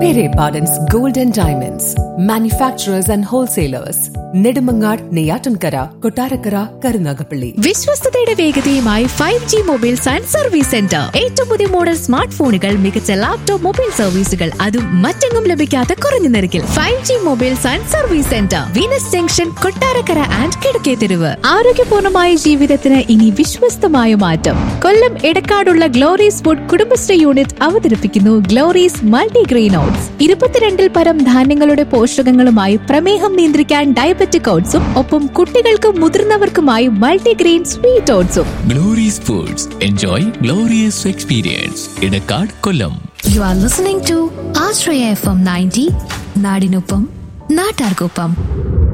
Pere Pardon's Gold and Diamonds, manufacturers and wholesalers, Nedumangad, Neyatankara, Kotarakara, Karunagapalli. വിശ്വസ്തയുടെ വേഗതയുമായി five G mobiles and service centre ഏറ്റവും പുതിയ model smart ഫോണുകൾ മികച്ച laptop mobile സർവീസുകൾ അതും മറ്റെങ്ങും ലഭിക്കാത്ത കുറഞ്ഞ നിരക്കിൽ five G mobiles and service centre Venus junction Kottarakkara and Kizhakketheruvu ആരോഗ്യപൂർണമായ ജീവിതത്തിന് ഇനി വിശ്വസ്തമായ മാറ്റം കൊല്ലം എടക്കാടുള്ള ഗ്ലോറീസ് ഫുഡ് കുടുംബശ്രീ യൂണിറ്റ് അവതരിപ്പിക്കുന്നു ഗ്ലോറീസ് മൾട്ടിഗ്രെയിൻ ഓട്സ് ഇരുപത്തിരണ്ടിൽ പരം ധാന്യങ്ങളുടെ പോഷകങ്ങളുമായി പ്രമേഹം നിയന്ത്രിക്കാൻ ഡയബറ്റിക് ഓട്സും ഒപ്പം കുട്ടികൾക്കും മുതിർന്നവർക്കുമായി മൾട്ടിഗ്രെയിൻ സ്വീറ്റ് ഓട്സും glorious foods enjoy glorious experience Edakkad Kollam you are listening to Ashraya F M ninety നാടിനൊപ്പം നാട്ടാർക്കൊപ്പം